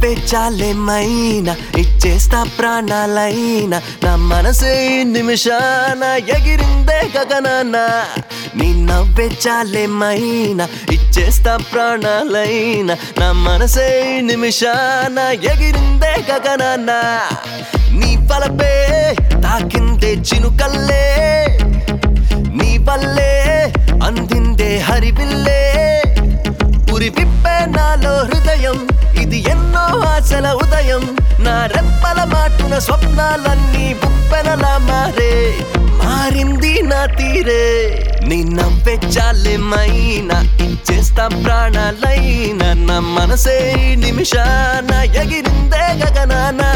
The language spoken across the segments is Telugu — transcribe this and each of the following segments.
నవ్వే చాలేమైనా ఇచ్చేస్తా ప్రాణాలైనా నా మనసే ఈ నిమిషాన ఎగిరిందే గగనాన నీ నవ్వే చాలేమైనా ఇచ్చేస్తా ప్రాణాలైనా నా మనసే ఈ నిమిషాన ఎగిరిందే గగనాన నీ వలపే తాకిందే చినుకల్లే నీ వల్లే అందిందే హరివిల్లే ఉరి విప్పే నాలో హృదయం ఇది ఎన్నో ఆశల ఉదయం నా రెప్పల మాటున స్వప్నాలన్నీ ఉప్పెనలా మారే మారింది నా తీరే నీ నవ్వే చాలేమైనా ఇచ్చేస్తా ప్రాణాలైనా నా మనసే ఈ నిమిషాన ఎగిరిందే గగనానా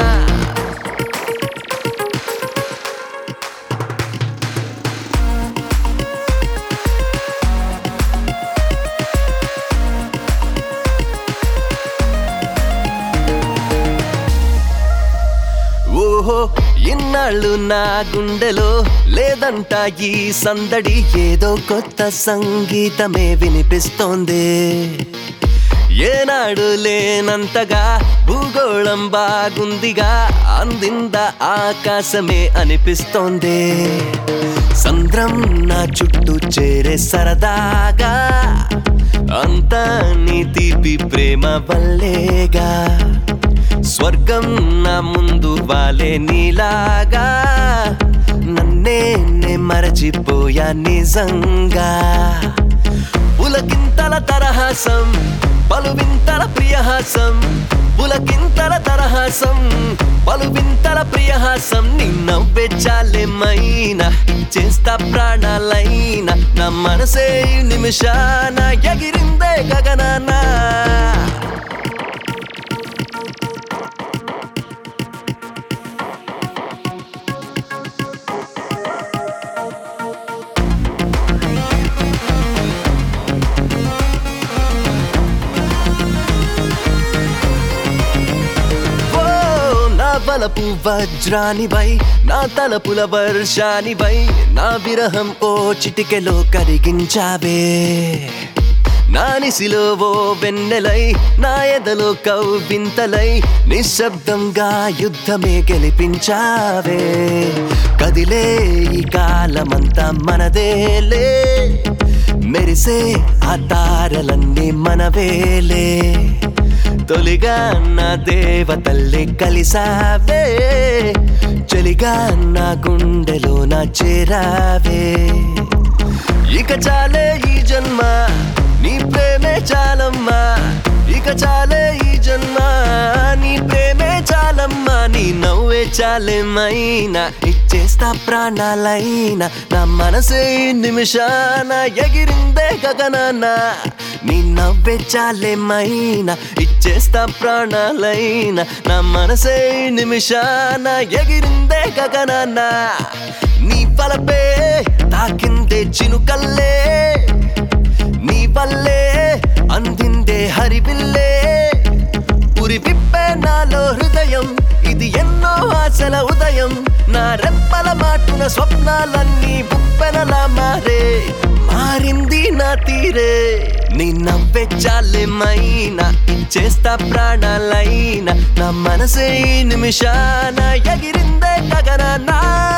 ఓహో ఇన్నాళ్ళు నా గుండెలో లేదంట ఈ సందడి ఏదో కొత్త సంగీతమే వినిపిస్తోంది ఏనాడు లేనంతగా భూగోళం బాగుందిగా అందింద ఆకాశమే అనిపిస్తోంది సంద్రం నా చుట్టూ చేరే సరదాగా అంతా నీ తీపి ప్రేమ వల్లేగా స్వర్గం నా ముందు వాలే నీలాగా నన్నే నే మరచిపోయా నిజంగా పులకింతల తరహాసం పలువింతల ప్రియహాసం పులకింతల తరహాసం పలువింతల ప్రియహాసం నీ నవ్వే చాలేమైనా చేస్తా ప్రాణాలైనా నా మనసే ఈ నిమిషాన ఎగిరిందే గగనానా ఓ నా బలపు వజ్రానివై నా తలపుల వర్షానివై నా విరహం ఓ చిటికెలో కరిగించావే నా నిసిలో ఓ వెన్నెలై నా ఎదలో కౌవింతలై నిశ్శబ్దంగా యుద్ధమే గెలిపించావే కదిలే ఈ కాలమంతా మనదేలే మెరిసే ఆ తారలన్నీ మనవేలే తొలిగా నా దేవతల్లి కలిసావే చలిగా నా గుండెలో నా చేరావే ఇక చాలే ఈ జన్మ నీ ప్రేమే చాలమ్మా ఇక చాలే ఈ జన్మ నీ ప్రేమే చాలమ్మా నీ నవ్వే చాలేమైనా ఇచ్చేస్తా ప్రాణాలైనా నా మనసే ఈ నిమిషాన ఎగిరిందే గగనాన నీ నవ్వే చాలేమైనా ఇచ్చేస్తా ప్రాణాలైనా నా మనసే ఈ నిమిషాన ఎగిరిందే గగనాన నీ వలపే తాకిందే చినుకల్లే నీ వల్లే అందిందే హరివిల్లే ఉరి విప్పే నాలో హృదయం ఇది ఎన్నో ఆశల ఉదయం నా రెప్పల మాటున స్వప్నాలన్నీ ఉప్పెనలా మారే మారింది నా తీరే నీ నవ్వే చాలేమైనా ఇచ్చేస్తా ప్రాణాలైనా నా మనసే ఈ నిమిషాన ఎగిరిందే గగనానా